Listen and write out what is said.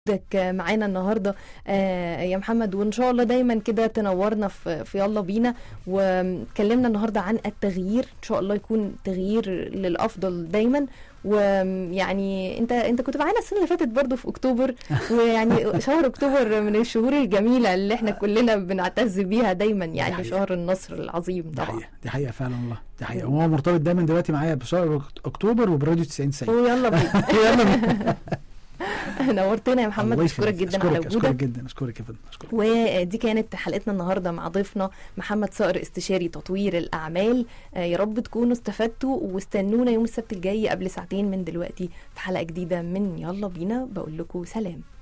وجودك معانا النهارده آه، يا محمد وان شاء الله دايما كده تنورنا في في يلا بينا واتكلمنا النهارده عن التغيير ان شاء الله يكون تغيير للافضل دايما ويعني انت انت كنت معانا السنه اللي فاتت برضو في اكتوبر ويعني شهر اكتوبر من الشهور الجميله اللي احنا كلنا بنعتز بيها دايما يعني حقيقة. شهر النصر العظيم دي طبعا حقيقة دي حقيقة فعلا والله دي حقيقة وهو مرتبط دايما دلوقتي معايا بشهر اكتوبر وبراديو 90 90 ويلا بينا يلا بينا. نورتنا يا محمد الله بشكرك يخليك. جدا على اشكرك اشكرك وجودك جدا اشكرك يا فندم اشكرك ودي كانت حلقتنا النهارده مع ضيفنا محمد صقر استشاري تطوير الاعمال آه، يا رب تكونوا استفدتوا واستنونا يوم السبت الجاي قبل ساعتين من دلوقتي في حلقه جديده من يلا بينا بقول لكم سلام